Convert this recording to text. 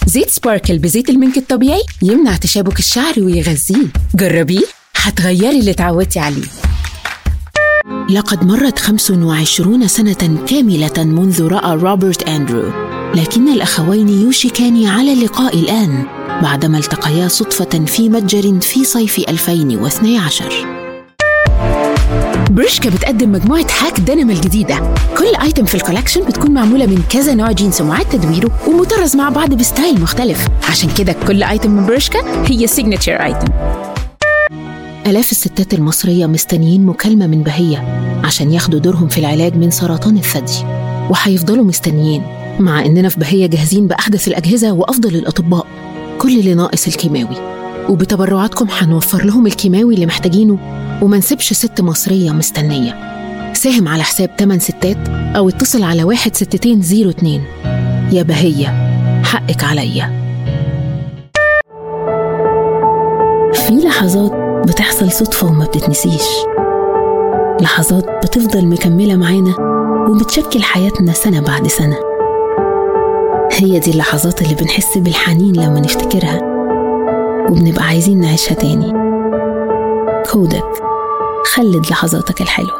زيت سباركل بزيت المنك الطبيعي يمنع تشابك الشعر ويغذيه جربيه هتغيري اللي اتعودتي عليه لقد مرت 25 سنة كاملة منذ رأى روبرت أندرو لكن الأخوين يوشكان على اللقاء الآن بعدما التقيا صدفة في متجر في صيف 2012 برشكا بتقدم مجموعة هاك دينم الجديدة كل ايتم في الكولكشن بتكون معمولة من كذا نوع جينز ومعاد تدويره ومطرز مع بعض بستايل مختلف عشان كده كل ايتم من برشكا هي سيجنتشر ايتم آلاف الستات المصرية مستنيين مكالمة من بهية عشان ياخدوا دورهم في العلاج من سرطان الثدي وهيفضلوا مستنيين مع إننا في بهية جاهزين بأحدث الأجهزة وأفضل الأطباء كل اللي ناقص الكيماوي وبتبرعاتكم هنوفر لهم الكيماوي اللي محتاجينه وما نسيبش ست مصرية مستنية ساهم على حساب 8 ستات أو اتصل على واحد ستتين زيرو اتنين يا بهية حقك عليا في لحظات بتحصل صدفة وما بتتنسيش لحظات بتفضل مكملة معانا وبتشكل حياتنا سنة بعد سنة هي دي اللحظات اللي بنحس بالحنين لما نفتكرها وبنبقى عايزين نعيشها تاني كودك خلد لحظاتك الحلوة